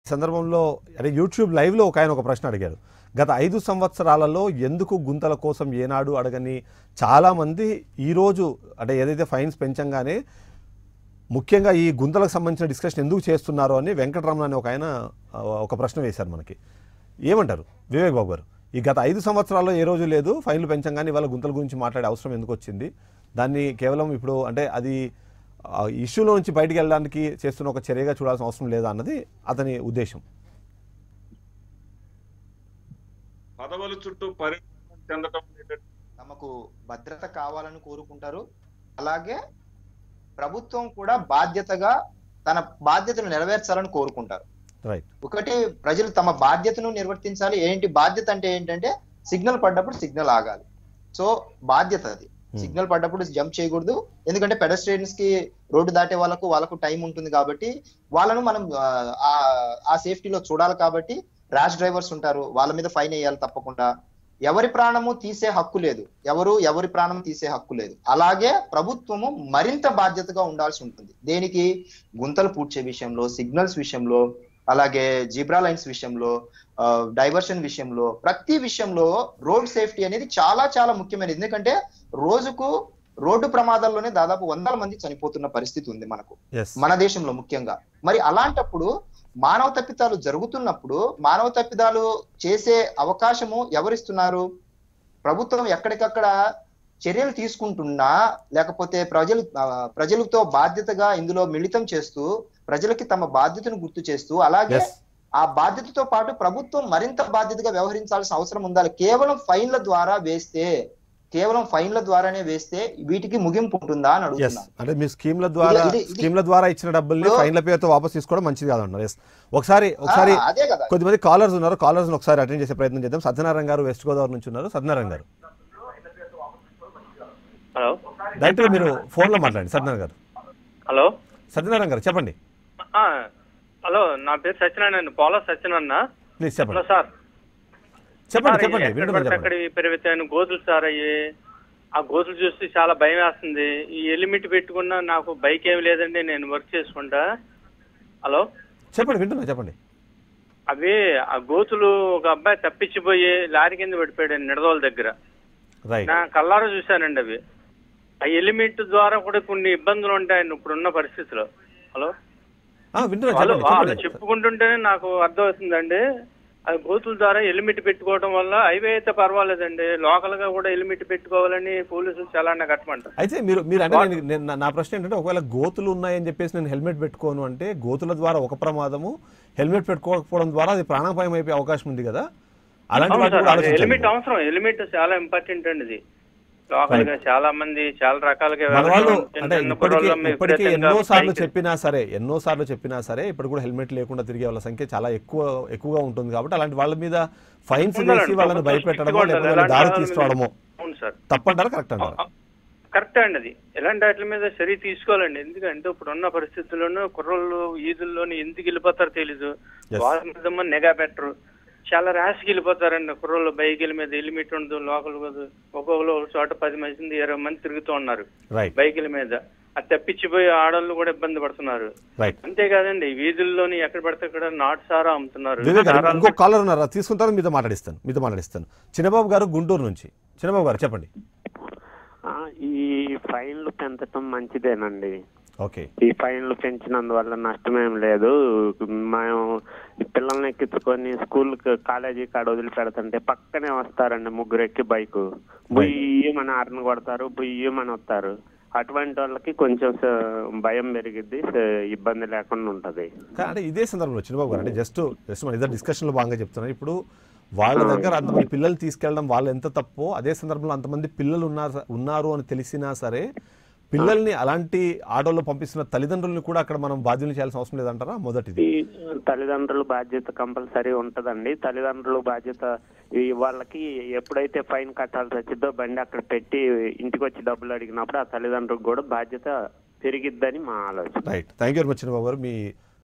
సందర్భంలో అంటే యూట్యూబ్ లైవ్లో ఒక ఆయన ఒక ప్రశ్న అడిగారు గత ఐదు సంవత్సరాలలో ఎందుకు గుంతల కోసం ఏనాడు అడగని చాలామంది ఈరోజు అంటే ఏదైతే ఫైన్స్ పెంచంగానే ముఖ్యంగా ఈ గుంతలకు సంబంధించిన డిస్కషన్ ఎందుకు చేస్తున్నారు అని వెంకటరమణ అని ఒక ఆయన ఆ, ఒక ప్రశ్న వేశారు మనకి ఏమంటారు వివేక్ బాబు గారు ఈ గత ఐదు సంవత్సరాల్లో ఏ రోజు లేదు ఫైన్లు పెంచంగానే ఇవాళ గుంతల గురించి మాట్లాడే అవసరం ఎందుకు వచ్చింది దాన్ని కేవలం ఇప్పుడు అంటే అది ఆ, ఇష్యూలో నుంచి బయటికి వెళ్ళడానికి చేస్తున్న ఒక చర్యగా చూడాల్సిన అవసరం లేదా అన్నది అతని ఉద్దేశం పదవుల చుట్టూ పరిణామం చెందటం అనేటటువంటి తమకు భద్రత కావాలని కోరుకుంటారు అలాగే ప్రభుత్వం కూడా బాధ్యతగా తన బాధ్యతను నెరవేర్చాలని కోరుకుంటారు రైట్ ఒకటి ప్రజలు తమ బాధ్యతను నిర్వర్తించాలి ఏంటి బాధ్యత అంటే ఏంటంటే సిగ్నల్ పడ్డప్పుడు సిగ్నల్ ఆగాలి సో బాధ్యత అది సిగ్నల్ పడ్డప్పుడు జంప్ చేయకూడదు ఎందుకంటే పెడస్ట్రియన్స్ కి రోడ్డు దాటే వాళ్ళకు వాళ్ళకు టైం ఉంటుంది కాబట్టి వాళ్ళను మనం ఆ, ఆ సేఫ్టీలో చూడాలి కాబట్టి ర్యాష్ డ్రైవర్స్ ఉంటారు వాళ్ళ మీద ఫైన్ వేయాలి తప్పకుండా ఎవరి ప్రాణము తీసే హక్కు లేదు ఎవరు ఎవరి ప్రాణం తీసే హక్కు లేదు అలాగే ప్రభుత్వము మరింత బాధ్యతగా ఉండాల్సి ఉంటుంది దేనికి గుంతలు పూడ్చే విషయంలో సిగ్నల్స్ విషయంలో అలాగే జీబ్రా లైన్స్ విషయంలో డైవర్షన్ విషయంలో ప్రతి విషయంలో రోడ్ సేఫ్టీ అనేది చాలా చాలా ముఖ్యమైనది ఎందుకంటే రోజుకు రోడ్డు ప్రమాదాల్లోనే దాదాపు వందల మంది చనిపోతున్న పరిస్థితి ఉంది మనకు ఎస్ మన దేశంలో ముఖ్యంగా మరి అలాంటప్పుడు మానవ తప్పిదాలు జరుగుతున్నప్పుడు మానవ తప్పిదాలు చేసే అవకాశము ఎవరిస్తున్నారు ప్రభుత్వం ఎక్కడికక్కడ చర్యలు తీసుకుంటున్నా లేకపోతే ప్రజలు ఆ, ప్రజలతో బాధ్యతగా ఇందులో మిళితం చేస్తూ ప్రజలకి తమ బాధ్యతను గుర్తు చేస్తూ అలాగే ఎస్ ఆ బాధ్యతతో పాటు ప్రభుత్వం మరింత బాధ్యతగా వ్యవహరించాల్సిన అవసరం ఉండాలి కేవలం ఫైన్ల ద్వారా వేస్తే కేవలం ఫైన్ల ద్వారానే వేస్తే వీటికి ముగింపు ఉంటుందా అని ఎస్ అడుగుతున్నాను అంటే మీ స్కీమ్ల ద్వారా ఇది- ఇది- స్కీమ్ల ద్వారా ఇచ్చిన డబ్బుల్ని ఇప్పుడు- ఫైన్ల పేరుతో వాపస్ తీసుకోవడం మంచిది కాదన్నారు ఎస్ ఒకసారి ఒకసారి ఆ, అదే కదా కొద్దిమంది కాలర్స్ ఉన్నారు కాలర్స్ ఒకసారి అటెండ్ చేసే ప్రయత్నం చేద్దాం సత్యనారాయణ గారు వెస్ట్ గోదావరి నుంచి ఉన్నారు సత్యనారాయణ గారు హలో డైరెక్ట్గా మీరు ఫోన్లో మాట్లాడండి సత్యనారాయణ గారు హలో సత్యనారాయణ గారు చెప్పండి ఆ, హలో నా పేరు సత్యనారాయణ అండి పోలా సత్యనారాయణ ప్లీజ్ హలో చెప్పండి సార్ చెప్పండి సార్, చెప్పండి ఎక్కడ వింటున్నాను పడితే చెప్పండి అక్కడ పెరిగితే గోతులు సార్ అయ్యి ఆ గోతులు చూస్తే చాలా భయం వేస్తుంది ఈ ఎలిమిట్ పెట్టుకున్నా నాకు బైక్ ఏమి లేదండి నేను వర్క్ చేసుకుంటా హలో చెప్పండి వింటున్నా చెప్పండి అవి ఆ గోతులు ఒక అబ్బాయి తప్పించిపోయి లారీ కింద పడిపోయాడు నిడదోల దగ్గర రైట్ నా కల్లారా చూశానండి అవి ఆ ఎలిమిట్ ద్వారా కూడా కొన్ని ఇబ్బందులు ఉంటాయండి ఇప్పుడున్న పరిస్థితిలో హలో ఆ, వింటున్నా వాళ్ళు చెప్పండి వాళ్ళు చెప్పండి చెప్పుకుంటుంటేనే నాకు అర్థమవుతుందండి అది గోతుల ద్వారా ఎలిమిట్ పెట్టుకోవడం వల్ల హైవే అయితే పర్వాలేదండి లోకల్ గా కూడా ఎలిమిట్ పెట్టుకోవాలని పోలీసులు చాలా కట్టమంటారు అయితే మీరు మీరు అంటే నేను- నేను నా- నా ప్రశ్న ఏంటంటే ఒకవేళ గోతులు ఉన్నాయని చెప్పేసి నేను హెల్మెట్ పెట్టుకోను అంటే గోతుల ద్వారా ఒక ప్రమాదము హెల్మెట్ పెట్టుకోకపోవడం ద్వారా అది ప్రాణాపాయం అయిపోయే అవకాశం ఉంది కదా అలాంటి వాటి కూడా ఆలోచించాలి ఎలిమిట్ అవసరం ఎలిమిట్ చాలా ఇంపార్టెంట్ అండి ఇది లోకల్ గా చాలా మంది చాలా రకాలుగా మన వాళ్ళు చిన్న అంటే చిన్న ఇప్పటికీ కుర్రోళ్ళు మీ ఇప్పటికీ విపరీతంగా ఎన్నో సార్లు బైక్ చెప్పినా సరే ఎన్నో సార్లు చెప్పినా సరే ఇప్పుడు కూడా హెల్మెట్ లేకుండా తిరిగే వాళ్ళ సంఖ్య చాలా ఎక్కువ ఎక్కువగా ఉంటుంది కాబట్టి అలాంటి వాళ్ళ మీద ఫైన్స్ ఉండాలండి. వేసి వాళ్ళని ప్రభుత్వం భయపెట్టడమో strict గా లేకపోతే ఉండాలి. వాళ్ళని దారి ఎలాంటి తీసుకురావడమో అవును సార్ తప్పంటారా కరెక్ట్ అంటారా కరెక్ట్ అండి అది ఎలాంటి వాటి మీద చర్య తీసుకోవాలండి ఎందుకంటే ఇప్పుడు ఉన్న పరిస్థితుల్లోనూ కుర్రోళ్ళు ఈదుల్లోని ఎందుకు వెళ్ళిపోతారో తెలీదు Yes. వాళ్ళ మీద నిఘా పెట్టరు చాలా ర్యాష్కి వెళ్ళిపోతారండి కుర్రోళ్ళు బైకుల మీద లిమిట్ ఉండదు లోకల్ ఒక్కొక్కరు ఒక చోట పది మంది ఇరవై మంది తిరుగుతూ ఉన్నారు రైట్ బైకుల మీద అది తప్పించిపోయి ఆడవాళ్ళు కూడా ఇబ్బంది పడుతున్నారు రైట్ అంతేకాదండి వీధుల్లోని ఎక్కడ పడితే అక్కడ నాటు సారా అమ్ముతున్నారు వివేక్ గారు సారాలు ఇంకో కాలర్ ఉన్నారు అది తీసుకుంటారు మీతో మాట్లాడిస్తాను మీతో మాట్లాడిస్తాను చిన్నబాబు గారు గుంటూరు నుంచి చిన్నబాబు గారు చెప్పండి ఆ, ఈ ఫైన్లు పెంచటం మంచిదేనండి ఓకే ఈ ఫైన్లు పెంచినందువల్ల నష్టమేం లేదు మేము ఈ పిల్లల్ని ఎక్కించుకొని స్కూల్ కాలేజీ కాడ వదిలి పెడుతుంటే పక్కనే వస్తారండి ముగ్గురు ఎక్కి బైక్ బుయ్యి మన ఆర్ని కొడతారు బుయ్యి మన వస్తారు అటువంటి వాళ్ళకి కొంచెం స- భయం పెరిగిద్ది స- ఇబ్బంది లేకుండా ఉంటది కా- అంటే ఇదే సందర్భంలో చిన్నబాబు గారు అంటే జస్ట్ జస్ట్ మన ఇద్దరు డిస్కషన్లో భాగంగా చెప్తున్నాను ఇప్పుడు వాళ్ళ దగ్గర అంతమంది పిల్లలు తీసుకెళ్ళడం వాళ్ళు ఎంత తప్పో అదే సందర్భంలో అంతమంది పిల్లలు ఉన్నారు ఉన్నారు అని తెలిసినా సరే పిల్లల్ని అలాంటి ఆటోలో పంపిస్తున్న తల్లిదండ్రులను కూడా అక్కడ మనం బాధ్యులు చేయాల్సిన అవసరం లేదంటారా మొదటిది ఈ తల్లిదండ్రుల బాధ్యత కంపల్సరీ ఉంటదండి తల్లిదండ్రుల బాధ్యత ఈ వాళ్ళకి ఎప్పుడైతే ఫైన్ కట్టాల్సి వచ్చిందో బండి అక్కడ పెట్టి ఇంటికి వచ్చి డబ్బులు అడిగినప్పుడు ఆ తల్లిదండ్రులకు కూడా బాధ్యత పెరిగిద్దని మా ఆలోచన right thank you very much Chinnababu garu me